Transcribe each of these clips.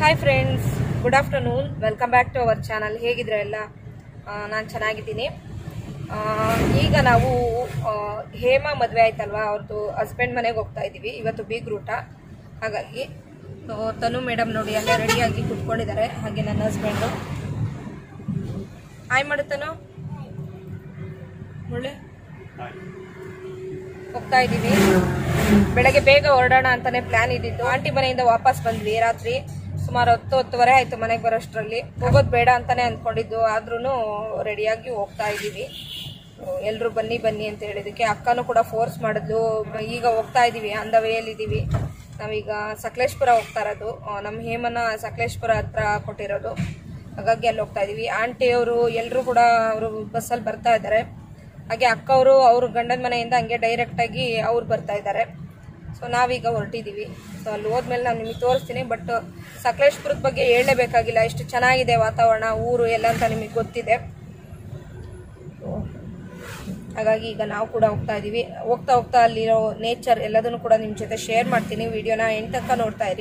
Hi friends good afternoon welcome back to our channel ಹೇಗಿದ್ರೆ ಎಲ್ಲ ನಾನು ಚೆನ್ನಾಗಿದ್ದೀನಿ ಆ, ಈಗ ನಾವು ಆ, ಹೇಮಾ ಮದುವೆ ಆಯ್ತಲ್ವಾ ಅವ್ರದ್ದು ಹಸ್ಬೆಂಡ್ ಮನೆಗೆ ಹೋಗ್ತಾ ಇದ್ದೀವಿ ಇವತ್ತು ಬೀಗ್ ರೂಟ ಹಾಗಾಗಿ ಸೊ ತನು ಮೇಡಮ್ ನೋಡಿ ಅಲ್ಲೇ ರೆಡಿಯಾಗಿ ಕುತ್ಕೊಂಡಿದ್ದಾರೆ ಹಾಗೆ ನನ್ನ ಹಸ್ಬೆಂಡು ಹಾಯ್ ಮಾಡುತ್ತನು ಒಳ್ಳೆ ಹೋಗ್ತಾ ಇದ್ದೀವಿ ಬೆಳಗ್ಗೆ ಬೇಗ ಹೊರಡೋಣ ಅಂತಾನೆ ಪ್ಲಾನ್ ಇದ್ದಿದ್ದು ಆಂಟಿ ಮನೆಯಿಂದ ವಾಪಸ್ ಬಂದ್ವಿ ರಾತ್ರಿ ಸುಮಾರು ಹತ್ತು ಹತ್ತುವರೆ ಆಯ್ತು ಮನೆಗೆ ಬರೋಷ್ಟರಲ್ಲಿ ಹೋಗೋದು ಬೇಡ ಅಂತಾನೆ ಅಂದ್ಕೊಂಡಿದ್ದು ಆದ್ರೂ ರೆಡಿಯಾಗಿ ಹೋಗ್ತಾ ಇದ್ದೀವಿ ಎಲ್ಲರೂ ಬನ್ನಿ ಬನ್ನಿ ಅಂತ ಹೇಳಿದಕ್ಕೆ ಅಕ್ಕನೂ ಕೂಡ ಫೋರ್ಸ್ ಮಾಡಿದ್ಲು ಈಗ ಹೋಗ್ತಾ ಇದ್ದೀವಿ ಆನ್ ದ ವೇಯಲ್ಲಿದ್ದೀವಿ ನಾವೀಗ ಸಕಲೇಶ್ಪುರ ಹೋಗ್ತಾ ಇರೋದು ಆ, ನಮ್ಮ ಹೇಮನ ಸಕಲೇಶ್ಪುರ ಹತ್ರ ಕೊಟ್ಟಿರೋದು ಹಾಗಾಗಿ ಅಲ್ಲಿ ಹೋಗ್ತಾ ಇದೀವಿ ಆಂಟಿ ಅವರು ಎಲ್ಲರೂ ಕೂಡ ಅವರು ಬಸ್ಸಲ್ಲಿ ಬರ್ತಾ ಇದ್ದಾರೆ ಹಾಗೆ ಅಕ್ಕವರು ಅವ್ರ ಗಂಡನ ಮನೆಯಿಂದ ಹಂಗೆ ಡೈರೆಕ್ಟಾಗಿ ಅವ್ರು ಬರ್ತಾ ಇದ್ದಾರೆ ಸೊ ನಾವೀಗ ಹೊರಟಿದ್ದೀವಿ ಸೊ ಅಲ್ಲಿ ಹೋದ್ಮೇಲೆ ನಾನು ನಿಮಗೆ ತೋರಿಸ್ತೀನಿ ಬಟ್ ಸಕಲೇಶ್ಪುರದ ಬಗ್ಗೆ ಹೇಳಲೇಬೇಕಾಗಿಲ್ಲ ಎಷ್ಟು ಚೆನ್ನಾಗಿದೆ ವಾತಾವರಣ ಊರು ಎಲ್ಲ ಅಂತ ನಿಮಗೆ ಗೊತ್ತಿದೆ So, ಹಾಗಾಗಿ ಈಗ ನಾವು ಕೂಡ ಹೋಗ್ತಾ ಇದ್ದೀವಿ ಹೋಗ್ತಾ ಹೋಗ್ತಾ ಅಲ್ಲಿರೋ ನೇಚರ್ ಎಲ್ಲದನ್ನು ಕೂಡ ನಿಮ್ಮ ಜೊತೆ ಶೇರ್ ಮಾಡ್ತೀನಿ ವಿಡಿಯೋನ ಎಂಟು ತನಕ ನೋಡ್ತಾ ಇರಿ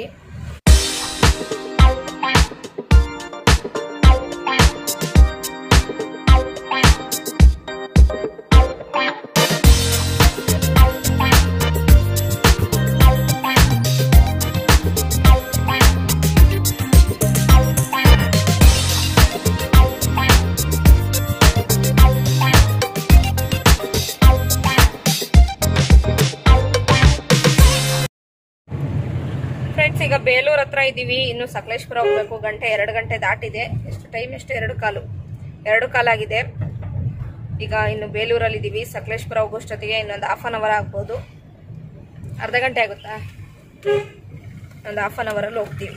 ಫ್ರೆಂಡ್ಸ್ ಈಗ ಬೇಲೂರ್ ಹತ್ರ ಇದ್ದೀವಿ ಇನ್ನು ಸಕಲೇಶ್ಪುರ ಹೋಗ್ಬೇಕು ಗಂಟೆ ಎರಡು ಗಂಟೆ ದಾಟಿದೆ ಎಷ್ಟು ಟೈಮ್ ಎಷ್ಟು ಎರಡು ಕಾಲು ಎರಡು ಕಾಲಾಗಿದೆ ಈಗ ಇನ್ನು ಬೇಲೂರಲ್ಲಿ ಇದ್ದೀವಿ ಸಕಲೇಶ್ಪುರ ಹೋಗೋಷ್ಟೊತ್ತಿಗೆ ಇನ್ನೊಂದು ಹಾಫ್ ಅನ್ ಅವರ್ ಆಗ್ಬೋದು ಅರ್ಧ ಗಂಟೆ ಆಗುತ್ತಾ ಒಂದು ಹಾಫ್ ಅನ್ ಅವರಲ್ಲಿ ಹೋಗ್ತೀವಿ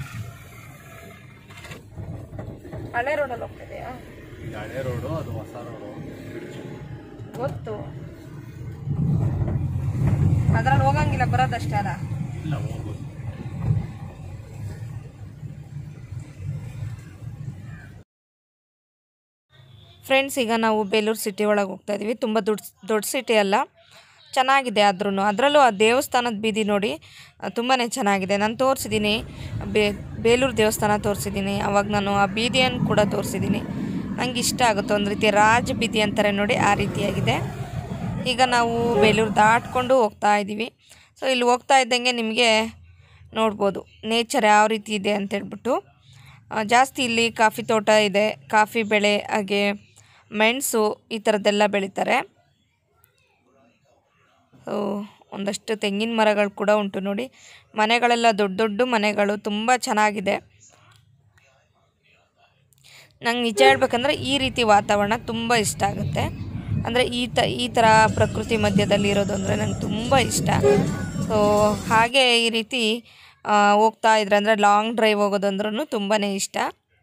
ಹಳೆ ರೋಡಲ್ಲಿ ಹೋಗ್ತಿದೆಯಾ ಹಳೆ ರೋಡು ಅದು ಹೊಸ ರೋಡು ಗೊತ್ತು ಅದ್ರಲ್ಲಿ ಹೋಗಂಗಿಲ್ಲ ಬರೋದಷ್ಟೇ ಅಲ್ಲ ಇಲ್ಲ ಹೋಗ್ಬೋದು ಫ್ರೆಂಡ್ಸ್ ಈಗ ನಾವು ಬೇಲೂರು ಸಿಟಿ ಒಳಗೆ ಹೋಗ್ತಾ ಇದ್ದೀವಿ ತುಂಬ ದೊಡ್ಡ ದೊಡ್ಡ ಸಿಟಿ ಅಲ್ಲ ಚೆನ್ನಾಗಿದೆ ಆದ್ರೂ ಅದರಲ್ಲೂ ಆ ದೇವಸ್ಥಾನದ ಬೀದಿ ನೋಡಿ ತುಂಬಾ ಚೆನ್ನಾಗಿದೆ ನಾನು ತೋರಿಸಿದ್ದೀನಿ ಬೇ ಬೇಲೂರು ದೇವಸ್ಥಾನ ತೋರಿಸಿದ್ದೀನಿ ಅವಾಗ ನಾನು ಆ ಬೀದಿಯನ್ನು ಕೂಡ ತೋರಿಸಿದ್ದೀನಿ ನಂಗೆ ಇಷ್ಟ ಆಗುತ್ತೆ ಒಂದು ರೀತಿ ರಾಜ ಬೀದಿ ಅಂತಾರೆ ನೋಡಿ ಆ ರೀತಿಯಾಗಿದೆ ಈಗ ನಾವು ಬೇಲೂರು ದಾಟ್ಕೊಂಡು ಹೋಗ್ತಾ ಇದ್ದೀವಿ ಸೊ ಇಲ್ಲಿ ಹೋಗ್ತಾ ಇದ್ದಂಗೆ ನಿಮಗೆ ನೋಡ್ಬೋದು ನೇಚರ್ ಯಾವ ರೀತಿ ಇದೆ ಅಂತ ಹೇಳ್ಬಿಟ್ಟು ಆ, ಜಾಸ್ತಿ ಇಲ್ಲಿ ಕಾಫಿ ತೋಟ ಇದೆ ಕಾಫಿ ಬೆಳೆ ಹಾಗೆ ಮೆಣಸು ಈ ಥರದ್ದೆಲ್ಲ ಬೆಳೀತಾರೆ ಸೊ ಒಂದಷ್ಟು ತೆಂಗಿನ ಮರಗಳು ಕೂಡ ಉಂಟು ನೋಡಿ ಮನೆಗಳೆಲ್ಲ ದೊಡ್ಡ ದೊಡ್ಡ ಮನೆಗಳು ತುಂಬ ಚೆನ್ನಾಗಿದೆ ನಂಗೆ ನಿಜ ಹೇಳ್ಬೇಕಂದ್ರೆ ಈ ರೀತಿ ವಾತಾವರಣ ತುಂಬ ಇಷ್ಟ ಆಗುತ್ತೆ ಅಂದರೆ ಈ ತ ಈ ಥರ ಪ್ರಕೃತಿ ಮಧ್ಯದಲ್ಲಿ ಇರೋದು ಅಂದರೆ ನಂಗೆ ತುಂಬ ಇಷ್ಟ ಸೊ ಹಾಗೆ ಈ ರೀತಿ ಆ, ಹೋಗ್ತಾ ಇದ್ರೆ ಅಂದರೆ ಲಾಂಗ್ ಡ್ರೈವ್ ಹೋಗೋದು ಅಂದ್ರೂ ತುಂಬಾ ಇಷ್ಟ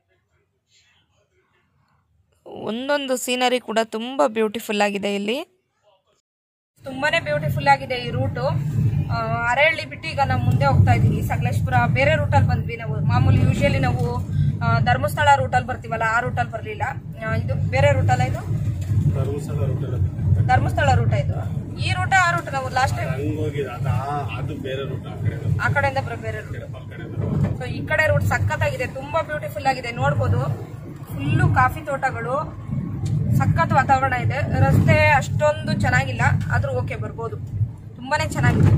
ಒಂದೊಂದು ಸೀನರಿ ಕೂಡ ತುಂಬ ಬ್ಯೂಟಿಫುಲ್ ಆಗಿದೆ ಇಲ್ಲಿ ತುಂಬಾನೇ ಬ್ಯೂಟಿಫುಲ್ ಆಗಿದೆ ಈ ರೂಟು ಅರಹಳ್ಳಿ ಬಿಟ್ಟು ಈಗ ನಾವು ಮುಂದೆ ಹೋಗ್ತಾ ಇದೀವಿ ಸಕಲೇಶ್ಪುರ ಬೇರೆ ರೂಟಲ್ಲಿ ಬಂದ್ವಿ ನಾವು ಮಾಮೂಲಿ ಯೂಶಲಿ ನಾವು ಆ, ಧರ್ಮಸ್ಥಳ ರೂಟಲ್ಲಿ ಬರ್ತೀವಲ್ಲ ಆ ರೂಟಲ್ಲಿ ಬರಲಿಲ್ಲ ಇದು ಬೇರೆ ರೂಟಲ್ಲ ಇದು ಧರ್ಮಸ್ಥಳ ರೋಡ್ ಧರ್ಮಸ್ಥಳ ರೂಟ ಇದು ಈ ರೂಟ ಆ ರೂಟ್ ನಾವು ಲಾಸ್ಟ್ ಟೈಮ್ ಹಂಗೋಗಿದೆ ಅದು ಆ- ಅದು ಬೇರೆ ರೂಟ್ ಆ ಕಡೆ ಆ ಕಡೆಯಿಂದ ಬರೋ ಬೇರೆ ರೂಟ್ ಆ ಕಡೆ ಸೊ ಈ ಕಡೆ ರೂಟ್ ಸಖತ್ತಾಗಿದೆ ತುಂಬಾ ಬ್ಯೂಟಿಫುಲ್ ಆಗಿದೆ ನೋಡ್ಬೋದು ಫುಲ್ಲು ಕಾಫಿ ತೋಟಗಳು ಸಖತ್ ವಾತಾವರಣ ಇದೆ ರಸ್ತೆ ಅಷ್ಟೊಂದು ಚೆನ್ನಾಗಿಲ್ಲ ಆದ್ರೂ ಓಕೆ ಬರ್ಬೋದು ತುಂಬಾನೇ ಚೆನ್ನಾಗಿದೆ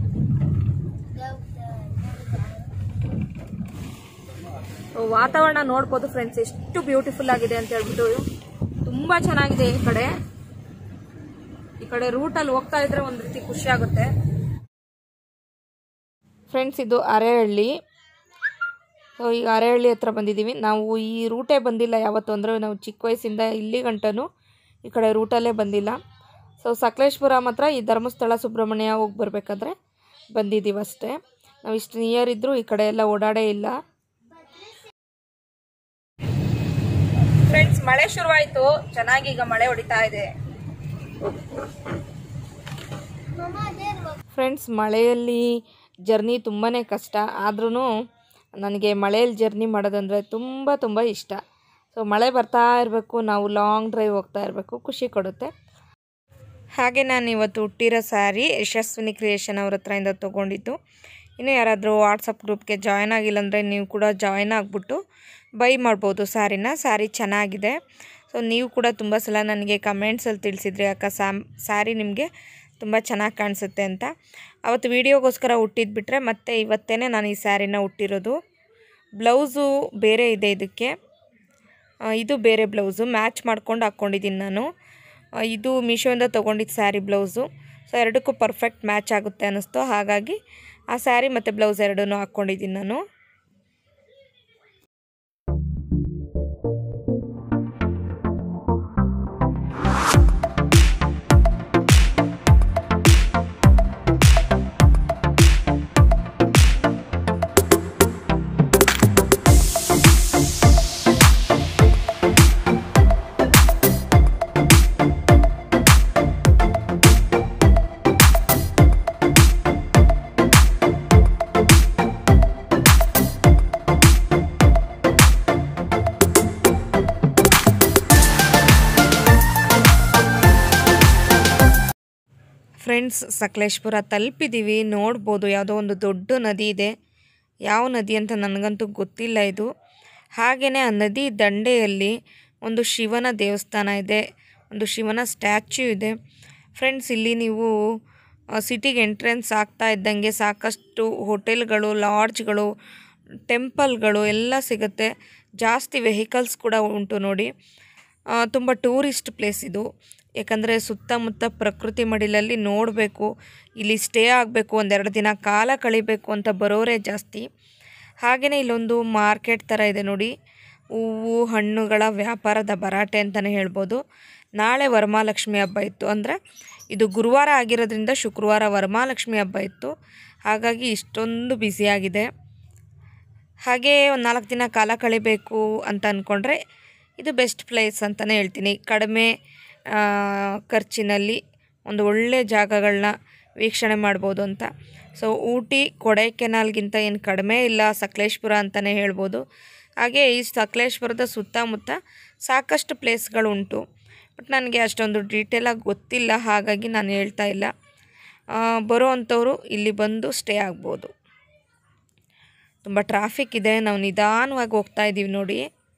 So, ವಾತಾವರಣ ನೋಡ್ಬೋದು ಫ್ರೆಂಡ್ಸ್ ಎಷ್ಟು ಬ್ಯೂಟಿಫುಲ್ ಆಗಿದೆ ಅಂತ ಹೇಳ್ಬಿಟ್ಟು ತುಂಬಾ ಚೆನ್ನಾಗಿದೆ ಈ ಕಡೆ ಈ ಕಡೆ ರೂಟಲ್ಲಿ ಹೋಗ್ತಾ ಇದ್ರೆ ಒಂದು ರೀತಿ ಖುಷಿ ಆಗುತ್ತೆ ಫ್ರೆಂಡ್ಸ್ ಇದು ಅರೆಹಳ್ಳಿ ಸೊ ಈಗ ಅರೆಹಳ್ಳಿ ಹತ್ರ ಬಂದಿದ್ದೀವಿ ನಾವು ಈ ರೂಟೇ ಬಂದಿಲ್ಲ ಯಾವತ್ತು ಅಂದರೆ ನಾವು ಚಿಕ್ಕ ವಯಸ್ಸಿಂದ ಇಲ್ಲಿ ಗಂಟನೂ ಈ ಕಡೆ ರೂಟಲ್ಲೇ ಬಂದಿಲ್ಲ ಸೊ ಸಕಲೇಶ್ಪುರ ಮಾತ್ರ ಈ ಧರ್ಮಸ್ಥಳ ಸುಬ್ರಹ್ಮಣ್ಯ ಹೋಗಿ ಬರಬೇಕಾದ್ರೆ ಬಂದಿದ್ದೀವಿ ಅಷ್ಟೇ ನಾವು ಇಷ್ಟು ನಿಯರ್ ಇದ್ದರೂ ಈ ಕಡೆ ಎಲ್ಲ ಓಡಾಡೇ ಇಲ್ಲ ಫ್ರೆಂಡ್ಸ್ ಮಳೆ ಶುರುವಾಯಿತು ಚೆನ್ನಾಗಿ ಈಗ ಮಳೆ ಹೊಡಿತಾ ಇದೆ ಫ್ರೆಂಡ್ಸ್ ಮಳೆಯಲ್ಲಿ ಜರ್ನಿ ತುಂಬಾ ಕಷ್ಟ ಆದ್ರೂ ನನಗೆ ಮಳೆಯಲ್ಲಿ ಜರ್ನಿ ಮಾಡೋದಂದರೆ ತುಂಬ ತುಂಬ ಇಷ್ಟ ಸೊ ಮಳೆ ಬರ್ತಾ ಇರಬೇಕು ನಾವು ಲಾಂಗ್ ಡ್ರೈವ್ ಹೋಗ್ತಾ ಇರಬೇಕು ಖುಷಿ ಕೊಡುತ್ತೆ ಹಾಗೆ ನಾನು ಇವತ್ತು ಹುಟ್ಟಿರೋ ಸ್ಯಾರಿ ಯಶಸ್ವಿನಿ ಕ್ರಿಯೇಷನ್ ಅವ್ರ ಹತ್ರದಿಂದ ತೊಗೊಂಡಿದ್ದು ಇನ್ನೂ ಯಾರಾದರೂ ವಾಟ್ಸಪ್ ಗ್ರೂಪ್ಗೆ ಜಾಯ್ನ್ ಆಗಿಲ್ಲ ಅಂದರೆ ನೀವು ಕೂಡ ಜಾಯ್ನ್ ಆಗಿಬಿಟ್ಟು ಬೈ ಮಾಡ್ಬೋದು ಸ್ಯಾರಿನ ಸ್ಯಾರಿ ಚೆನ್ನಾಗಿದೆ ಸೊ ನೀವು ಕೂಡ ತುಂಬ ಸಲ ನನಗೆ ಕಮೆಂಟ್ಸಲ್ಲಿ ತಿಳಿಸಿದ್ರಿ ಅಕ್ಕ ಸ್ಯಾಮ್ ಸ್ಯಾರಿ ನಿಮಗೆ ತುಂಬ ಚೆನ್ನಾಗಿ ಕಾಣಿಸುತ್ತೆ ಅಂತ ಅವತ್ತು ವೀಡಿಯೋಗೋಸ್ಕರ ಹುಟ್ಟಿದ್ಬಿಟ್ರೆ ಮತ್ತೆ ಇವತ್ತೇ ನಾನು ಈ ಸ್ಯಾರಿನ ಹುಟ್ಟಿರೋದು ಬ್ಲೌಸು ಬೇರೆ ಇದೆ ಇದಕ್ಕೆ ಆ, ಇದು ಬೇರೆ ಬ್ಲೌಸು ಮ್ಯಾಚ್ ಮಾಡ್ಕೊಂಡು ಹಾಕ್ಕೊಂಡಿದ್ದೀನಿ ನಾನು ಆ, ಇದು ಮೀಶೋಯಿಂದ ತೊಗೊಂಡಿದ್ದು ಸ್ಯಾರಿ ಬ್ಲೌಸು ಸೊ ಎರಡಕ್ಕೂ ಪರ್ಫೆಕ್ಟ್ ಮ್ಯಾಚ್ ಆಗುತ್ತೆ ಅನ್ನಿಸ್ತು ಹಾಗಾಗಿ ಆ ಸ್ಯಾರಿ ಮತ್ತು ಬ್ಲೌಸ್ ಎರಡೂ ಹಾಕ್ಕೊಂಡಿದ್ದೀನಿ ನಾನು ಫ್ರೆಂಡ್ಸ್ ಸಕಲೇಶ್ಪುರ ತಲುಪಿದ್ದೀವಿ ನೋಡ್ಬೋದು ಯಾವುದೋ ಒಂದು ದೊಡ್ಡ ನದಿ ಇದೆ ಯಾವ ನದಿ ಅಂತ ನನಗಂತೂ ಗೊತ್ತಿಲ್ಲ ಇದು ಹಾಗೆಯೇ ಆ ನದಿ ದಂಡೆಯಲ್ಲಿ ಒಂದು ಶಿವನ ದೇವಸ್ಥಾನ ಇದೆ ಒಂದು ಶಿವನ ಸ್ಟ್ಯಾಚ್ಯೂ ಇದೆ ಫ್ರೆಂಡ್ಸ್ ಇಲ್ಲಿ ನೀವು ಸಿಟಿಗೆ ಎಂಟ್ರೆನ್ಸ್ ಆಗ್ತಾ ಇದ್ದಂಗೆ ಸಾಕಷ್ಟು ಹೋಟೆಲ್ಗಳು ಲಾಡ್ಜ್ಗಳು ಟೆಂಪಲ್ಗಳು ಎಲ್ಲ ಸಿಗುತ್ತೆ ಜಾಸ್ತಿ ವೆಹಿಕಲ್ಸ್ ಕೂಡ ಉಂಟು ನೋಡಿ ತುಂಬ ಟೂರಿಸ್ಟ್ ಪ್ಲೇಸ್ ಇದು ಯಾಕಂದರೆ ಸುತ್ತಮುತ್ತ ಪ್ರಕೃತಿ ಮಡಿಲಲ್ಲಿ ನೋಡಬೇಕು ಇಲ್ಲಿ ಸ್ಟೇ ಆಗಬೇಕು ಒಂದೆರಡು ದಿನ ಕಾಲ ಕಳಿಬೇಕು ಅಂತ ಬರೋರೇ ಜಾಸ್ತಿ ಹಾಗೆಯೇ ಇಲ್ಲೊಂದು ಮಾರ್ಕೆಟ್ ಥರ ಇದೆ ನೋಡಿ ಹೂವು ಹಣ್ಣುಗಳ ವ್ಯಾಪಾರದ ಭರಾಟೆ ಅಂತಲೇ ಹೇಳ್ಬೋದು ನಾಳೆ ವರಮಹಾಲಕ್ಷ್ಮಿ ಹಬ್ಬ ಇತ್ತು ಅಂದರೆ ಇದು ಗುರುವಾರ ಆಗಿರೋದ್ರಿಂದ ಶುಕ್ರವಾರ ವರಮಹಾಲಕ್ಷ್ಮಿ ಹಬ್ಬ ಇತ್ತು ಹಾಗಾಗಿ ಇಷ್ಟೊಂದು ಬ್ಯುಸಿಯಾಗಿದೆ ಹಾಗೆ ಒಂದು ನಾಲ್ಕು ದಿನ ಕಾಲ ಕಳಿಬೇಕು ಅಂತ ಅಂದ್ಕೊಂಡ್ರೆ ಇದು ಬೆಸ್ಟ್ ಪ್ಲೇಸ್ ಅಂತಲೇ ಹೇಳ್ತೀನಿ ಕಡಿಮೆ ಆ, ಖರ್ಚಿನಲ್ಲಿ ಒಂದು ಒಳ್ಳೆ ಜಾಗಗಳನ್ನ ವೀಕ್ಷಣೆ ಮಾಡ್ಬೋದು ಅಂತ ಸೊ ಊಟಿ ಕೊಡೈಕೆನಾಲ್ಗಿಂತ ಏನು ಕಡಿಮೆ ಇಲ್ಲ ಸಕಲೇಶ್ಪುರ ಅಂತಲೇ ಹೇಳ್ಬೋದು ಹಾಗೆ ಈ ಸಕಲೇಶ್ಪುರದ ಸುತ್ತಮುತ್ತ ಸಾಕಷ್ಟು ಪ್ಲೇಸ್ಗಳು ಉಂಟು ಬಟ್ ನನಗೆ ಅಷ್ಟೊಂದು ಡೀಟೇಲಾಗಿ ಗೊತ್ತಿಲ್ಲ ಹಾಗಾಗಿ ನಾನು ಹೇಳ್ತಾ ಇಲ್ಲ ಆ, ಬರೋ ಅಂಥವ್ರು ಇಲ್ಲಿ ಬಂದು ಸ್ಟೇ ಆಗ್ಬೋದು ತುಂಬ ಟ್ರಾಫಿಕ್ ಇದೆ ನಾವು ನಿಧಾನವಾಗಿ ಹೋಗ್ತಾ ಇದ್ದೀವಿ ನೋಡಿ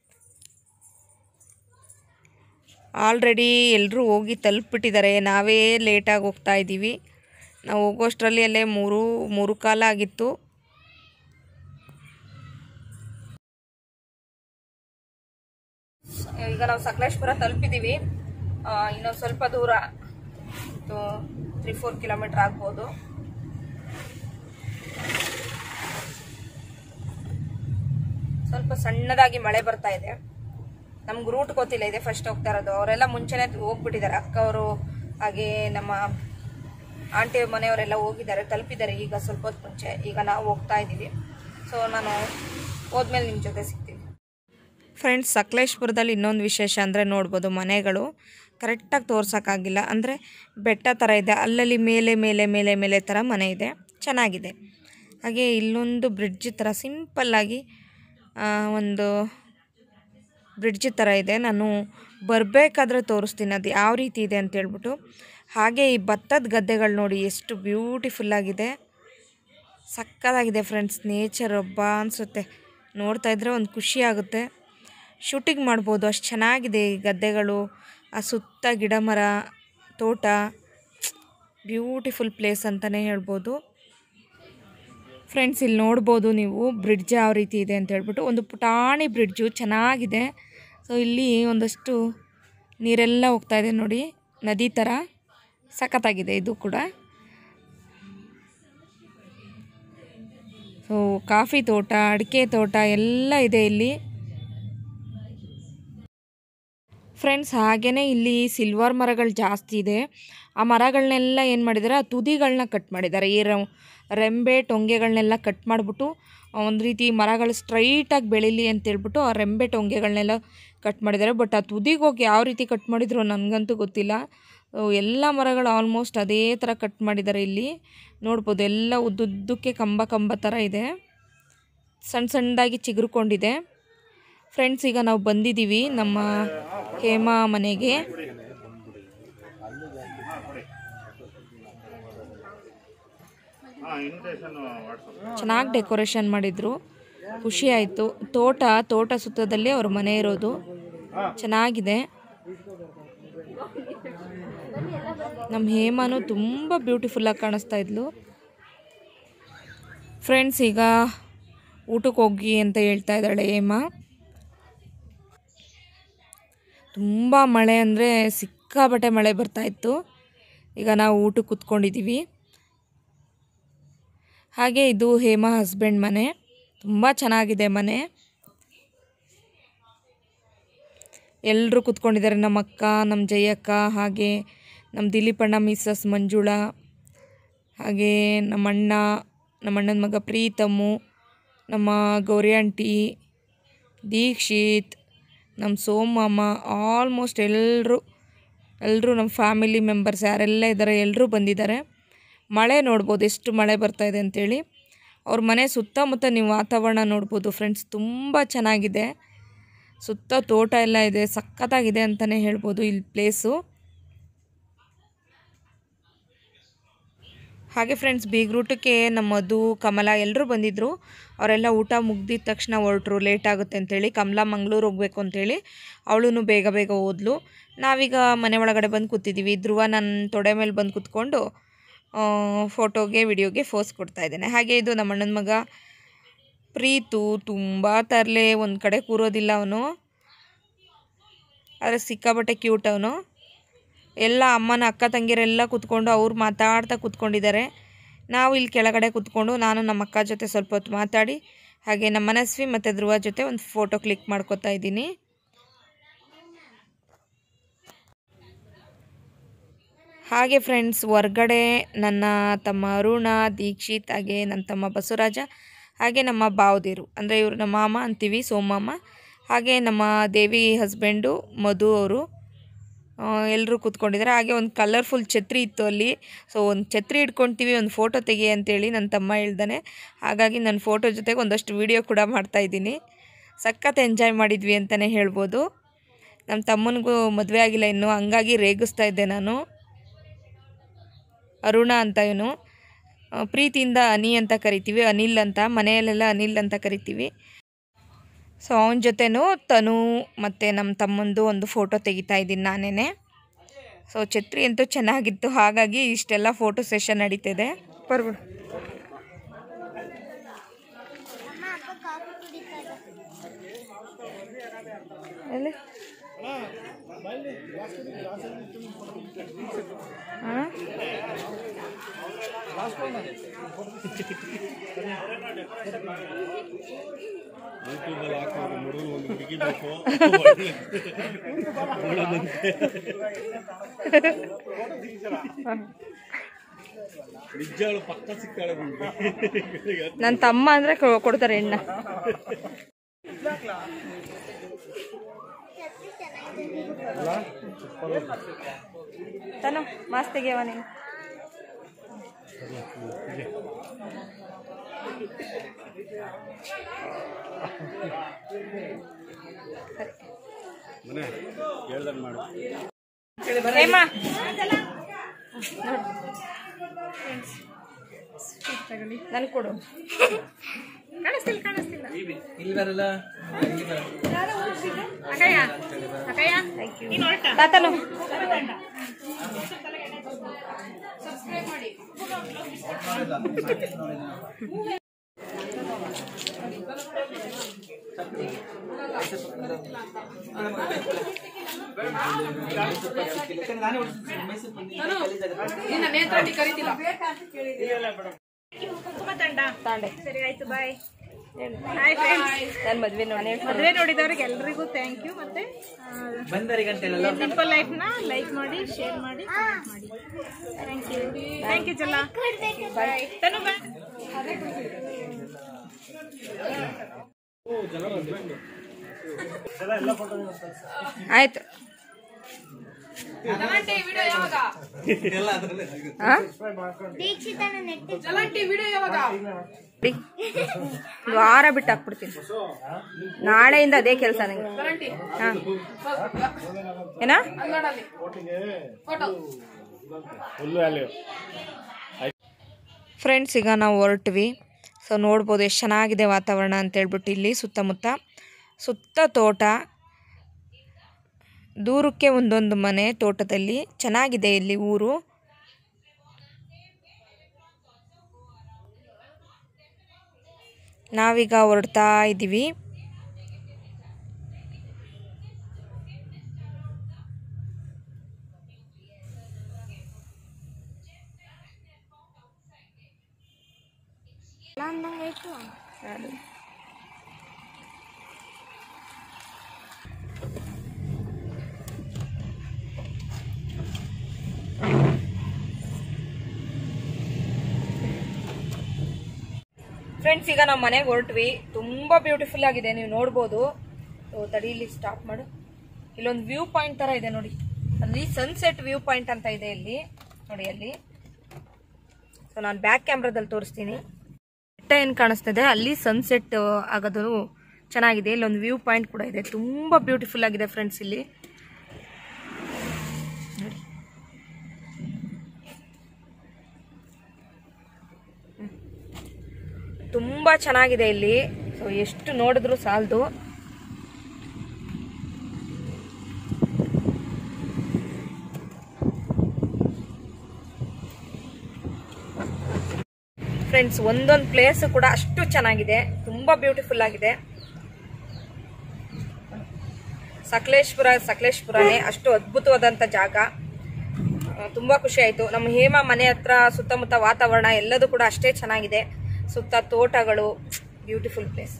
ಆಲ್ರೆಡಿ ಎಲ್ಲರೂ ಹೋಗಿ ತಲುಪಿಬಿಟ್ಟಿದ್ದಾರೆ ನಾವೇ ಲೇಟಾಗಿ ಹೋಗ್ತಾ ಇದ್ದೀವಿ ನಾವು ಹೋಗೋಷ್ಟರಲ್ಲಿ ಅಲ್ಲೇ ಮೂರು ಮೂರು ಕಾಲ ಆಗಿತ್ತು ಈಗ ನಾವು ಸಕಲೇಶ್ಪುರ ತಲುಪಿದ್ದೀವಿ ಇನ್ನೊಂದು ಸ್ವಲ್ಪ ದೂರ ತ್ರೀ ಫೋರ್ ಕಿಲೋಮೀಟರ್ ಆಗ್ಬೋದು ಸ್ವಲ್ಪ ಸಣ್ಣದಾಗಿ ಮಳೆ ಬರ್ತಾ ಇದೆ ನಮ್ಗೆ ರೂಟ್ ಗೊತ್ತಿಲ್ಲ ಇದೆ ಫಸ್ಟ್ ಹೋಗ್ತಾ ಇರೋದು ಅವರೆಲ್ಲ ಮುಂಚೆನೆ ಹೋಗ್ಬಿಟ್ಟಿದ್ದಾರೆ ಅಕ್ಕವರು ಹಾಗೆ ನಮ್ಮ ಆಂಟಿ ಮನೆಯವರೆಲ್ಲ ಹೋಗಿದ್ದಾರೆ ತಲುಪಿದ್ದಾರೆ ಈಗ ಸ್ವಲ್ಪ ಹೊತ್ತು ಮುಂಚೆ ಈಗ ನಾವು ಹೋಗ್ತಾ ಇದ್ದೀವಿ ಸೊ ನಾನು ಹೋದ್ಮೇಲೆ ನಿಮ್ಮ ಜೊತೆ ಸಿಗ್ತೀನಿ ಫ್ರೆಂಡ್ಸ್ ಸಕಲೇಶ್ಪುರದಲ್ಲಿ ಇನ್ನೊಂದು ವಿಶೇಷ ಅಂದರೆ ನೋಡ್ಬೋದು ಮನೆಗಳು ಕರೆಕ್ಟಾಗಿ ತೋರ್ಸೋಕ್ಕಾಗಿಲ್ಲ ಅಂದರೆ ಬೆಟ್ಟ ಥರ ಇದೆ ಅಲ್ಲಲ್ಲಿ ಮೇಲೆ ಮೇಲೆ ಮೇಲೆ ಮೇಲೆ ಥರ ಮನೆ ಇದೆ ಚೆನ್ನಾಗಿದೆ ಹಾಗೆ ಇಲ್ಲೊಂದು ಬ್ರಿಡ್ಜ್ ಥರ ಸಿಂಪಲ್ಲಾಗಿ ಆ, ಒಂದು ಬ್ರಿಡ್ಜ್ ಥರ ಇದೆ ನಾನು ಬರಬೇಕಾದ್ರೆ ತೋರಿಸ್ತೀನಿ ಅದು ಯಾವ ರೀತಿ ಇದೆ ಅಂತ ಹೇಳ್ಬಿಟ್ಟು ಹಾಗೆ ಈ ಭತ್ತದ ಗದ್ದೆಗಳು ನೋಡಿ ಎಷ್ಟು ಬ್ಯೂಟಿಫುಲ್ಲಾಗಿದೆ ಸಕ್ಕತ್ತಾಗಿದೆ ಫ್ರೆಂಡ್ಸ್ ನೇಚರ್ ಒಬ್ಬ ಅನಿಸುತ್ತೆ ನೋಡ್ತಾ ಇದ್ರೆ ಒಂದು ಖುಷಿ ಆಗುತ್ತೆ ಶೂಟಿಂಗ್ ಮಾಡ್ಬೋದು ಅಷ್ಟು ಚೆನ್ನಾಗಿದೆ ಈ ಗದ್ದೆಗಳು ಆ ಸುತ್ತ ಗಿಡ ಮರ ತೋಟ ಬ್ಯೂಟಿಫುಲ್ ಪ್ಲೇಸ್ ಅಂತಲೇ ಹೇಳ್ಬೋದು ಫ್ರೆಂಡ್ಸ್ ಇಲ್ಲಿ ನೋಡ್ಬೋದು ನೀವು ಬ್ರಿಡ್ಜ್ ಯಾವ ರೀತಿ ಇದೆ ಅಂತ ಹೇಳ್ಬಿಟ್ಟು ಒಂದು ಪುಟಾಣಿ ಬ್ರಿಡ್ಜು ಚೆನ್ನಾಗಿದೆ ಸೊ ಇಲ್ಲಿ ಒಂದಷ್ಟು ನೀರೆಲ್ಲ ಹೋಗ್ತಾ ಇದೆ ನೋಡಿ ನದಿ ಥರ ಸಖತ್ತಾಗಿದೆ ಇದು ಕೂಡ ಸೊ ಕಾಫಿ ತೋಟ ಅಡಿಕೆ ತೋಟ ಎಲ್ಲ ಇದೆ ಇಲ್ಲಿ ಫ್ರೆಂಡ್ಸ್ ಹಾಗೆಯೇ ಇಲ್ಲಿ ಸಿಲ್ವರ್ ಮರಗಳು ಜಾಸ್ತಿ ಇದೆ ಆ ಮರಗಳನ್ನೆಲ್ಲ ಏನು ಮಾಡಿದ್ದಾರೆ ಆ ತುದಿಗಳನ್ನ ಕಟ್ ಮಾಡಿದ್ದಾರೆ ಈ ರ- ರೆಂಬೆ ಟೊಂಗೆಗಳನ್ನೆಲ್ಲ ಕಟ್ ಮಾಡಿಬಿಟ್ಟು ಒಂದು ರೀತಿ ಮರಗಳು ಸ್ಟ್ರೈಟಾಗಿ ಬೆಳೀಲಿ ಅಂತೇಳ್ಬಿಟ್ಟು ಆ ರೆಂಬೆ ಟೊಂಗೆಗಳನ್ನೆಲ್ಲ ಕಟ್ ಮಾಡಿದ್ದಾರೆ ಬಟ್ ಆ ತುದಿಗೆ ಹೋಗಿ ಯಾವ ರೀತಿ ಕಟ್ ಮಾಡಿದ್ರು ನನಗಂತೂ ಗೊತ್ತಿಲ್ಲ ಸೊ ಎಲ್ಲ ಮರಗಳು ಆಲ್ಮೋಸ್ಟ್ ಅದೇ ಥರ ಕಟ್ ಮಾಡಿದ್ದಾರೆ ಇಲ್ಲಿ ನೋಡ್ಬೋದು ಎಲ್ಲ ಉದ್ದುದ್ದಕ್ಕೆ ಕಂಬ ಕಂಬ ಥರ ಇದೆ ಸಣ್ಣ ಸಣ್ಣದಾಗಿ ಚಿಗುರ್ಕೊಂಡಿದೆ ಫ್ರೆಂಡ್ಸ್ ಈಗ ನಾವು ಬಂದಿದ್ದೀವಿ ನಮ್ಮ ಹೇಮಾ ಮನೆಗೆ ಇನ್ವಿಟೇಷನ್ ವಾಟ್ಸಪ್ ಚೆನ್ನಾಗಿ ಡೆಕೋರೇಷನ್ ಮಾಡಿದ್ರು ಖುಷಿ ಆಯಿತು ತೋಟ ತೋಟ ಸುತ್ತದಲ್ಲಿ ಅವ್ರ ಮನೆ ಇರೋದು ಚೆನ್ನಾಗಿದೆ ನಮ್ಮ ಹೇಮಾನು ತುಂಬ ಬ್ಯೂಟಿಫುಲ್ಲಾಗಿ ಕಾಣಿಸ್ತಾ ಇದ್ಲು ಫ್ರೆಂಡ್ಸ್ ಈಗ ಊಟಕ್ಕೆ ಹೋಗಿ ಅಂತ ಹೇಳ್ತಾ ಇದ್ದಾಳೆ ಹೇಮಾ ತುಂಬ ಮಳೆ ಅಂದರೆ ಸಿಕ್ಕಾಪಟ್ಟೆ ಮಳೆ ಬರ್ತಾ ಇತ್ತು ಈಗ ನಾವು ಊಟಕ್ಕೆ ಕೂತ್ಕೊಂಡಿದ್ದೀವಿ ಹಾಗೆ ಇದು ಹೇಮಾ ಹಸ್ಬೆಂಡ್ ಮನೆ ತುಂಬ ಚೆನ್ನಾಗಿದೆ ಮನೆ ಎಲ್ಲರೂ ಕೂತ್ಕೊಂಡಿದ್ದಾರೆ ನಮ್ಮ ಅಕ್ಕ ನಮ್ಮ ಜಯಕ್ಕ ಹಾಗೆ ನಮ್ಮ ದಿಲೀಪಣ್ಣ ಮಿಸ್ಸಸ್ ಮಂಜುಳಾ ಹಾಗೆ ನಮ್ಮ ಅಣ್ಣ ನಮ್ಮ ಅಣ್ಣನ ಮಗ ಪ್ರೀತಮ್ಮು ನಮ್ಮ ಗೌರಿ ಆಂಟಿ ದೀಕ್ಷಿತ್ ನಮ್ಮ ಸೋಮಮ್ಮ ಆಲ್ಮೋಸ್ಟ್ ಎಲ್ಲರೂ ಎಲ್ಲರೂ ನಮ್ಮ ಫ್ಯಾಮಿಲಿ ಮೆಂಬರ್ಸ್ ಯಾರೆಲ್ಲ ಇದ್ದಾರೆ ಎಲ್ಲರೂ ಬಂದಿದ್ದಾರೆ ಮಳೆ ನೋಡ್ಬೋದು ಎಷ್ಟು ಮಳೆ ಬರ್ತಾ ಇದೆ ಅಂತೇಳಿ ಅವ್ರ ಮನೆ ಸುತ್ತಮುತ್ತ ನೀವು ವಾತಾವರಣ ನೋಡ್ಬೋದು ಫ್ರೆಂಡ್ಸ್ ತುಂಬ ಚೆನ್ನಾಗಿದೆ ಸುತ್ತ ತೋಟ ಎಲ್ಲ ಇದೆ ಸಖತ್ತಾಗಿದೆ ಅಂತಲೇ ಹೇಳ್ಬೋದು ಇಲ್ಲಿ ಪ್ಲೇಸು ಹಾಗೆ ಫ್ರೆಂಡ್ಸ್ ಬೀಗ್ರೂಟಕ್ಕೆ ನಮ್ಮ ಮಧು ಕಮಲ ಎಲ್ಲರೂ ಬಂದಿದ್ದರು ಅವರೆಲ್ಲ ಊಟ ಮುಗ್ದಿದ ತಕ್ಷಣ ಹೊರಟ್ರು ಲೇಟ್ ಆಗುತ್ತೆ ಅಂತೇಳಿ ಕಮಲ ಮಂಗಳೂರು ಹೋಗ್ಬೇಕು ಅಂತೇಳಿ ಅವಳು ಬೇಗ ಬೇಗ ಹೋದ್ಲು ನಾವೀಗ ಮನೆ ಒಳಗಡೆ ಬಂದು ಕೂತಿದ್ದೀವಿ ಧ್ರುವ ನನ್ನ ತೊಡೆ ಮೇಲೆ ಬಂದು ಕೂತ್ಕೊಂಡು ಫೋಟೋಗೆ ವಿಡಿಯೋಗೆ ಫೋಸ್ ಕೊಡ್ತಾ ಇದ್ದೇನೆ ಹಾಗೆ ಇದು ನಮ್ಮ ಅಣ್ಣನ ಮಗ ಪ್ರೀತು ತುಂಬ ತರಲೆ ಒಂದು ಕಡೆ ಕೂರೋದಿಲ್ಲ ಅವನು ಆದರೆ ಸಿಕ್ಕಾಬಟ್ಟೆ ಕ್ಯೂಟ್ ಅವನು ಎಲ್ಲ ಅಮ್ಮನ ಅಕ್ಕ ತಂಗಿಯರೆಲ್ಲ ಕೂತ್ಕೊಂಡು ಅವ್ರು ಮಾತಾಡ್ತಾ ಕೂತ್ಕೊಂಡಿದ್ದಾರೆ ನಾವು ಇಲ್ಲಿ ಕೆಳಗಡೆ ಕೂತ್ಕೊಂಡು ನಾನು ನಮ್ಮ ಅಕ್ಕ ಜೊತೆ ಸ್ವಲ್ಪ ಹೊತ್ತು ಮಾತಾಡಿ ಹಾಗೆ ನಮ್ಮ ಮನಸ್ವಿ ಮತ್ತು ಧ್ರುವ ಜೊತೆ ಒಂದು ಫೋಟೋ ಕ್ಲಿಕ್ ಮಾಡ್ಕೊತಾ ಇದ್ದೀನಿ ಹಾಗೆ ಫ್ರೆಂಡ್ಸ್ ಹೊರ್ಗಡೆ ನನ್ನ ತಮ್ಮ ಅರುಣ ದೀಕ್ಷಿತ್ ಹಾಗೆ ನನ್ನ ತಮ್ಮ ಬಸವರಾಜ ಹಾಗೆ ನಮ್ಮ ಬಾವದಿರು ಅಂದರೆ ಇವರು ನಮ್ಮ ಮಾಮ ಅಂತೀವಿ ಸೋಮಮ್ಮ ಹಾಗೆ ನಮ್ಮ ದೇವಿ ಹಸ್ಬೆಂಡು ಮಧು ಅವರು ಎಲ್ಲರೂ ಕೂತ್ಕೊಂಡಿದ್ದಾರೆ ಹಾಗೆ ಒಂದು ಕಲರ್ಫುಲ್ ಛತ್ರಿ ಇತ್ತು ಅಲ್ಲಿ ಸೊ ಒಂದು ಛತ್ರಿ ಇಟ್ಕೊಳ್ತೀವಿ ಒಂದು ಫೋಟೋ ತೆಗಿ ಅಂತೇಳಿ ನನ್ನ ತಮ್ಮ ಹೇಳ್ದಾನೆ ಹಾಗಾಗಿ ನನ್ನ ಫೋಟೋ ಜೊತೆಗೆ ಒಂದಷ್ಟು ವೀಡಿಯೋ ಕೂಡ ಮಾಡ್ತಾಯಿದ್ದೀನಿ ಸಖತ್ ಎಂಜಾಯ್ ಮಾಡಿದ್ವಿ ಅಂತಲೇ ಹೇಳ್ಬೋದು ನಮ್ಮ ತಮ್ಮನಿಗೂ ಮದುವೆ ಆಗಿಲ್ಲ ಇನ್ನು ಹಂಗಾಗಿ ರೇಗಿಸ್ತಾ ಇದ್ದೆ ನಾನು ಅರುಣ ಅಂತ ಇವನು ಆ, ಪ್ರೀತಿಯಿಂದ ಅನಿ ಅಂತ ಕರಿತೀವಿ ಅನಿಲ್ ಅಂತ ಮನೆಯಲ್ಲೆಲ್ಲ ಅನಿಲ್ ಅಂತ ಕರಿತೀವಿ ಸೊ ಅವನ ಜೊತೆನೂ ತನು ಮತ್ತು ನಮ್ಮ ತಮ್ಮಂದು ಒಂದು ಫೋಟೋ ತೆಗಿತಾ ಇದ್ದೀನಿ ನಾನೇ ಸೊ ಛತ್ರಿ ಅಂತೂ ಚೆನ್ನಾಗಿತ್ತು ಹಾಗಾಗಿ ಇಷ್ಟೆಲ್ಲ ಫೋಟೋ ಸೆಷನ್ ನಡೀತಿದೆ ಬರ್ಬಿಡು ಎಲ್ಲಿ ಹಾಂ ಯೂಟ್ಯೂಬಲ್ಲಿ ಹಾಕೋದು ಮುರುಗನ್ ಒಂದು ಹುಡುಗಿ ಬೇಕು ನಿಜಗಳು ಪಕ್ಕ ಸಿಗ್ತಾಳೆ ನಿಮ್ಗೆ ನನ್ನ ತಮ್ಮ ಅಂದರೆ ಕೊಡ್ತಾರೆ ಎಣ್ಣ ತನು ಮಾಸ್ ತೆಗಿಯವ ನೀನು ಮನೆ ಹೇಳ್ದಂಗೆ ಮಾಡು ಹೇಮಾ ನನ್ ಕೊಡು ಕಾಣಿಸ್ತಿಲ್ಲ ಕಾಣಿಸ್ತಿಲ್ಲ ತಾತನು ತಾಂಡೆ ಸರಿ ಆಯ್ತು ಬಾಯ್ ನನ್ನ ಮದ್ವೆ ನೋಡಿ ಮದುವೆ ನೋಡಿದವ್ರಿಗೆ ಎಲ್ರಿಗೂ ಥ್ಯಾಂಕ್ ಯು ಮತ್ತೆ ಸಿಂಪಲ್ ಲೈಫ್ ನ ಲೈಕ್ ಮಾಡಿ ಶೇರ್ ಮಾಡಿ comment ಮಾಡಿ ಥ್ಯಾಂಕ್ ಯು ಥ್ಯಾಂಕ್ ಯು ಜಲ್ಲ ಬಾಯ್ ತನು ಬಾಯ್ ಆಯ್ತು ಹಾ? ಬಿಡಿ. ಒಂದು ವಾರ ಬಿಟ್ಟು ಹಾಕ್ಬಿಡ್ತೀನಿ ನಾಳೆಯಿಂದ ಅದೇ ಕೆಲಸ ನಂಗೆ ಹಾ. ಏನ ಫುಲ್ ವ್ಯಾಲ್ಯೂ ಫ್ರೆಂಡ್ಸ್ ಈಗ ನಾವು ಹೊರಟ್ವಿ ಸೊ ನೋಡ್ಬೋದು ಎಷ್ಟು ಚೆನ್ನಾಗಿದೆ ವಾತಾವರಣ ಅಂತೇಳ್ಬಿಟ್ಟು ಇಲ್ಲಿ ಸುತ್ತಮುತ್ತ ಸುತ್ತ ತೋಟ ದೂರಕ್ಕೆ ಒಂದೊಂದು ಮನೆ ತೋಟದಲ್ಲಿ ಚೆನ್ನಾಗಿದೆ ಇಲ್ಲಿ ಊರು ನಾವೀಗ ಹೊರಡ್ತಾ ಇದ್ದೀವಿ ಫ್ರೆಂಡ್ಸ್ ಈಗ ನಾವು ಮನೆಗೆ ಹೊರಟ್ವಿ ತುಂಬಾ ಬ್ಯೂಟಿಫುಲ್ ಆಗಿದೆ ನೀವು ನೋಡ್ಬೋದು ಸೊ ತಡಿ ಇಲ್ಲಿ ಸ್ಟಾಪ್ ಮಾಡು ಇಲ್ಲೊಂದು ವ್ಯೂ ಪಾಯಿಂಟ್ ತರ ಇದೆ ನೋಡಿ ಅಲ್ಲಿ ಸನ್ಸೆಟ್ ವ್ಯೂ ಪಾಯಿಂಟ್ ಅಂತ ಇದೆ ಇಲ್ಲಿ ನೋಡಿ ಅಲ್ಲಿ ಸೊ ನಾನು ಬ್ಯಾಕ್ ಕ್ಯಾಮ್ರಾದಲ್ಲಿ ತೋರಿಸ್ತೀನಿ ಬೆಟ್ಟ ಏನು ಕಾಣಿಸ್ತಿದೆ ಅಲ್ಲಿ ಸನ್ಸೆಟ್ ಆಗೋದು ಚೆನ್ನಾಗಿದೆ ಇಲ್ಲೊಂದು ವ್ಯೂ ಪಾಯಿಂಟ್ ಕೂಡ ಇದೆ ತುಂಬಾ ಬ್ಯೂಟಿಫುಲ್ ಆಗಿದೆ ಫ್ರೆಂಡ್ಸ್ ಇಲ್ಲಿ ನೋಡಿ ತುಂಬಾ ಚೆನ್ನಾಗಿದೆ ಇಲ್ಲಿ ಸೊ ಎಷ್ಟು ನೋಡಿದ್ರು ಸಾಲದು ಫ್ರೆಂಡ್ಸ್ ಒಂದೊಂದು ಪ್ಲೇಸ್ ಕೂಡ ಅಷ್ಟು ಚೆನ್ನಾಗಿದೆ ತುಂಬಾ ಬ್ಯೂಟಿಫುಲ್ ಆಗಿದೆ ಸಕಲೇಶ್ಪುರ ಸಕಲೇಶ್ಪುರನೇ ಅಷ್ಟು ಅದ್ಭುತವಾದಂಥ ಜಾಗ ಆ, ತುಂಬಾ ಖುಷಿ ಆಯ್ತು ನಮ್ಮ ಹೇಮ ಮನೆ ಹತ್ರ ಸುತ್ತಮುತ್ತ ವಾತಾವರಣ ಎಲ್ಲದೂ ಕೂಡ ಅಷ್ಟೇ ಚೆನ್ನಾಗಿದೆ ಸುತ್ತ ತೋಟಗಳು ಬ್ಯೂಟಿಫುಲ್ ಪ್ಲೇಸ್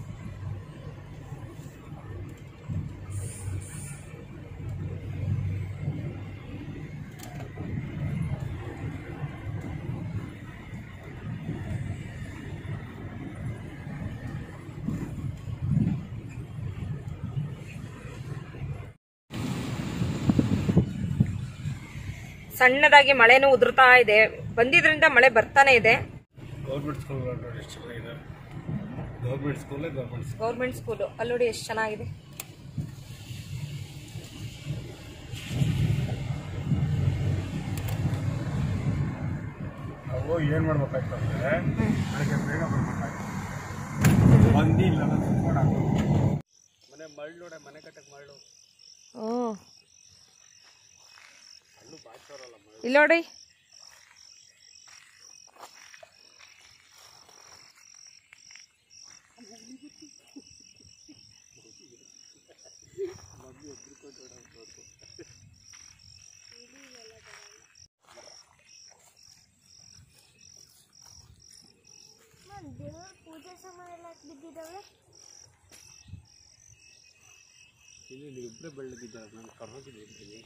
ಸಣ್ಣದಾಗಿ ಮಳೆನೂ ಉದುರ್ತಾ ಇದೆ ಬಂದಿದ್ರಿಂದ ಮಳೆ ಬರ್ತಾನೆ ಇದೆ ಗೌರ್ಮೆಂಟ್ ಸ್ಕೂಲ್ ನೋಡಿ ಎಷ್ಟು ಚೆನ್ನಾಗಿದೆ ಗೌರ್ಮೆಂಟ್ ಸ್ಕೂಲೇ ಗೌರ್ಮೆಂಟ್ ಸ್ಕೂಲ್ ಗೌರ್ಮೆಂಟ್ ಸ್ಕೂಲು ಅಲ್ಲೋಡಿ ಎಷ್ಟು ಚೆನ್ನಾಗಿದೆ ನಾವು ಏನು ಮಾಡ್ಬೇಕಾಯ್ತು ಅಂದರೆ ಬೆಳಗ್ಗೆ ಬೇಗ ಬರ್ಬೇಕಾಯ್ತು ಬಂದಿಲ್ಲ ಸುತ್ಕೊಂಡು ಮನೆ ಮಳ್ಳು ನೋಡೆ ಮನೆ ಕಟ್ಟಕ್ಕೆ ಮಳ್ಳು ಓ ಇಲ್ಲಿ ನೋಡಿ ದೇವ್ರ ಪೂಜೆ ಸಾಮಾನು ಎಲ್ಲ ಬಿದ್ದಿದ್ದಾವೆ ಇಲ್ಲಿ ಇಬ್ಬರೇ ಬೆಳ್ಳಗಿದ್ದಾರೆ ನಾನು ಕರ್ನಾಟಕ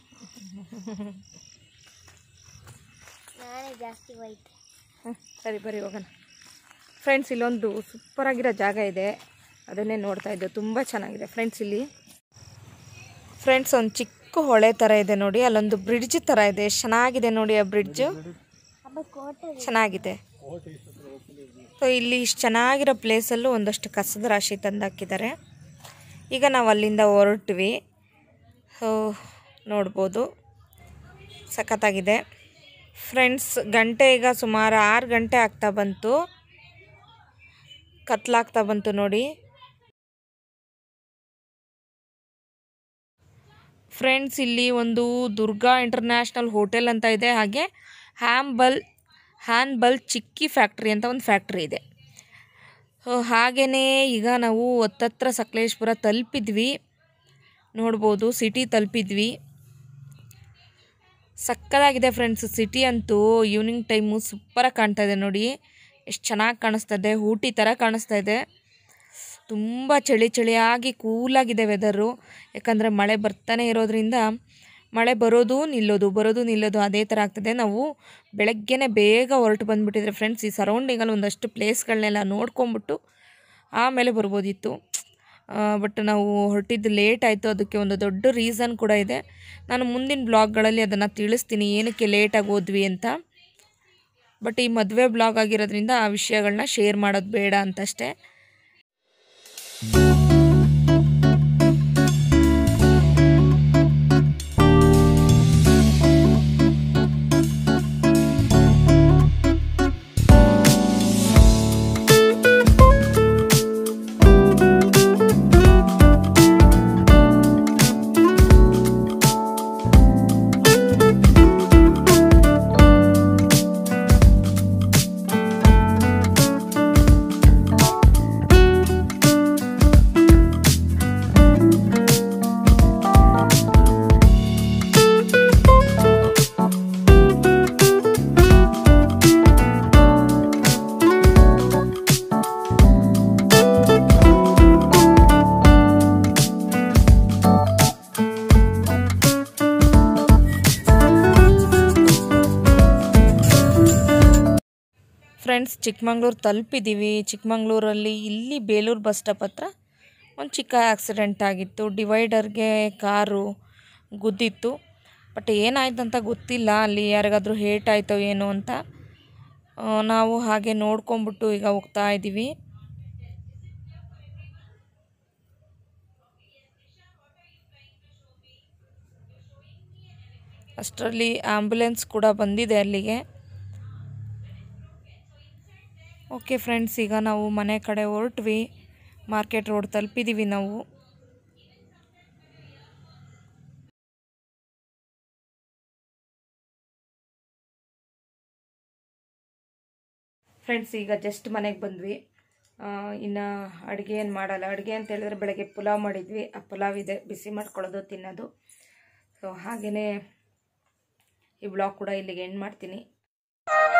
ನಾನೇ ಜಾಸ್ತಿ ವೈಟ್ ಹ್ಮ್, ಸರಿ ಬರೀ ಹೋಗೋಣ ಫ್ರೆಂಡ್ಸ್ ಇಲ್ಲೊಂದು ಸೂಪರ್ ಆಗಿರೋ ಜಾಗ ಇದೆ ಅದನ್ನೇ ನೋಡ್ತಾ ಇದ್ದೆ ತುಂಬ ಚೆನ್ನಾಗಿದೆ ಫ್ರೆಂಡ್ಸ್ ಇಲ್ಲಿ ಫ್ರೆಂಡ್ಸ್ ಒಂದು ಚಿಕ್ಕ ಹೊಳೆ ಥರ ಇದೆ ನೋಡಿ ಅಲ್ಲೊಂದು ಬ್ರಿಡ್ಜ್ ಥರ ಇದೆ ಎಷ್ಟ್ ಚೆನ್ನಾಗಿದೆ ನೋಡಿ ಆ ಬ್ರಿಡ್ಜ್ ಹಬ್ಬ ಕೋಟೆ ಚೆನ್ನಾಗಿದೆ ಸೊ ಇಲ್ಲಿ ಇಷ್ಟು ಚೆನ್ನಾಗಿರೋ ಪ್ಲೇಸಲ್ಲೂ ಒಂದಷ್ಟು ಕಸದ ರಾಶಿ ತಂದು ಹಾಕಿದ್ದಾರೆ ಈಗ ನಾವು ಅಲ್ಲಿಂದ ಹೊರಟ್ವಿ ಸೊ ನೋಡ್ಬೋದು ಸಖತ್ತಾಗಿದೆ ಫ್ರೆಂಡ್ಸ್ ಗಂಟೆ ಈಗ ಸುಮಾರು ಆರು ಗಂಟೆ ಆಗ್ತಾ ಬಂತು ಕತ್ಲಾಗ್ತಾ ಬಂತು ನೋಡಿ ಫ್ರೆಂಡ್ಸ್ ಇಲ್ಲಿ ಒಂದು ದುರ್ಗಾ ಇಂಟರ್ನ್ಯಾಷನಲ್ ಹೋಟೆಲ್ ಅಂತ ಇದೆ ಹಾಗೆ ಹ್ಯಾಂಬಲ್ ಹ್ಯಾನ್ಬಲ್ ಚಿಕ್ಕಿ ಫ್ಯಾಕ್ಟ್ರಿ ಅಂತ ಒಂದು ಫ್ಯಾಕ್ಟ್ರಿ ಇದೆ ಸೊ ಹಾಗೆಯೇ ಈಗ ನಾವು ಹತ್ತತ್ರ ಸಕಲೇಶ್ಪುರ ತಲುಪಿದ್ವಿ ನೋಡ್ಬೋದು ಸಿಟಿ ತಲುಪಿದ್ವಿ ಸಕ್ಕದಾಗಿದೆ ಫ್ರೆಂಡ್ಸ್ ಸಿಟಿ ಅಂತೂ ಈವ್ನಿಂಗ್ ಟೈಮು ಸೂಪರಾಗಿ ಕಾಣ್ತಾ ಇದೆ ನೋಡಿ ಎಷ್ಟು ಚೆನ್ನಾಗಿ ಕಾಣಿಸ್ತಾ ಇದೆ ಊಟಿ ಥರ ಕಾಣಿಸ್ತಾ ಇದೆ ತುಂಬ ಚಳಿ ಚಳಿಯಾಗಿ ಕೂಲಾಗಿದೆ ವೆದರು ಯಾಕಂದರೆ ಮಳೆ ಬರ್ತಾನೆ ಇರೋದ್ರಿಂದ ಮಳೆ ಬರೋದು ನಿಲ್ಲೋದು ಬರೋದು ನಿಲ್ಲೋದು ಅದೇ ಥರ ಆಗ್ತದೆ ನಾವು ಬೆಳಗ್ಗೆನೇ ಬೇಗ ಹೊರಟು ಬಂದುಬಿಟ್ಟಿದ್ರೆ ಫ್ರೆಂಡ್ಸ್ ಈ ಸರೌಂಡಿಂಗಲ್ಲಿ ಒಂದಷ್ಟು ಪ್ಲೇಸ್ಗಳನ್ನೆಲ್ಲ ನೋಡ್ಕೊಂಬಿಟ್ಟು ಆಮೇಲೆ ಬರ್ಬೋದಿತ್ತು ಬಟ್ ನಾವು ಹೊರಟಿದ್ದು ಲೇಟ್ ಆಯಿತು ಅದಕ್ಕೆ ಒಂದು ದೊಡ್ಡ ರೀಸನ್ ಕೂಡ ಇದೆ ನಾನು ಮುಂದಿನ ಬ್ಲಾಗ್ಗಳಲ್ಲಿ ಅದನ್ನು ತಿಳಿಸ್ತೀನಿ ಏನಕ್ಕೆ ಲೇಟಾಗಿ ಹೋದ್ವಿ ಅಂತ ಬಟ್ ಈ ಮದುವೆ ಬ್ಲಾಗ್ ಆಗಿರೋದ್ರಿಂದ ಆ ವಿಷಯಗಳನ್ನ ಶೇರ್ ಮಾಡೋದು ಬೇಡ ಅಂತಷ್ಟೇ ಫ್ರೆಂಡ್ಸ್ ಚಿಕ್ಕಮಂಗ್ಳೂರು ತಲುಪಿದ್ದೀವಿ ಚಿಕ್ಕಮಂಗ್ಳೂರಲ್ಲಿ ಇಲ್ಲಿ ಬೇಲೂರು ಬಸ್ ಸ್ಟಾಪ್ ಹತ್ರ ಒಂದು ಚಿಕ್ಕ ಆಕ್ಸಿಡೆಂಟ್ ಆಗಿತ್ತು ಡಿವೈಡರ್ಗೆ ಕಾರು ಗುದ್ದಿತ್ತು ಬಟ್ ಏನಾಯ್ತು ಅಂತ ಗೊತ್ತಿಲ್ಲ ಅಲ್ಲಿ ಯಾರಿಗಾದ್ರೂ ಹೇಟ್ ಆಯ್ತೋ ಏನೋ ಅಂತ ಆ, ನಾವು ಹಾಗೆ ನೋಡ್ಕೊಂಬಿಟ್ಟು ಈಗ ಹೋಗ್ತಾ ಇದ್ದೀವಿ ಅಷ್ಟರಲ್ಲಿ ಆ್ಯಂಬುಲೆನ್ಸ್ ಕೂಡ ಬಂದಿದೆ ಅಲ್ಲಿಗೆ ಓಕೆ ಫ್ರೆಂಡ್ಸ್ ಈಗ ನಾವು ಮನೆ ಕಡೆ ಹೊರಟ್ವಿ ಮಾರ್ಕೆಟ್ ರೋಡ್ ತಲುಪಿದ್ದೀವಿ ನಾವು ಫ್ರೆಂಡ್ಸ್ ಈಗ ಜಸ್ಟ್ ಮನೆಗೆ ಬಂದ್ವಿ ಇನ್ನು ಅಡುಗೆ ಏನು ಮಾಡಲ್ಲ ಅಡುಗೆ ಅಂತ ಹೇಳಿದ್ರೆ ಬೆಳಗ್ಗೆ ಪುಲಾವ್ ಮಾಡಿದ್ವಿ ಆ ಪುಲಾವ್ ಇದೆ ಬಿಸಿ ಮಾಡ್ಕೊಳ್ಳೋದು ತಿನ್ನೋದು ಸೊ ಹಾಗೆಯೇ ಈ ಬ್ಲಾಗ್ ಕೂಡ ಇಲ್ಲಿಗೆ ಎಂಡ್ ಮಾಡ್ತೀನಿ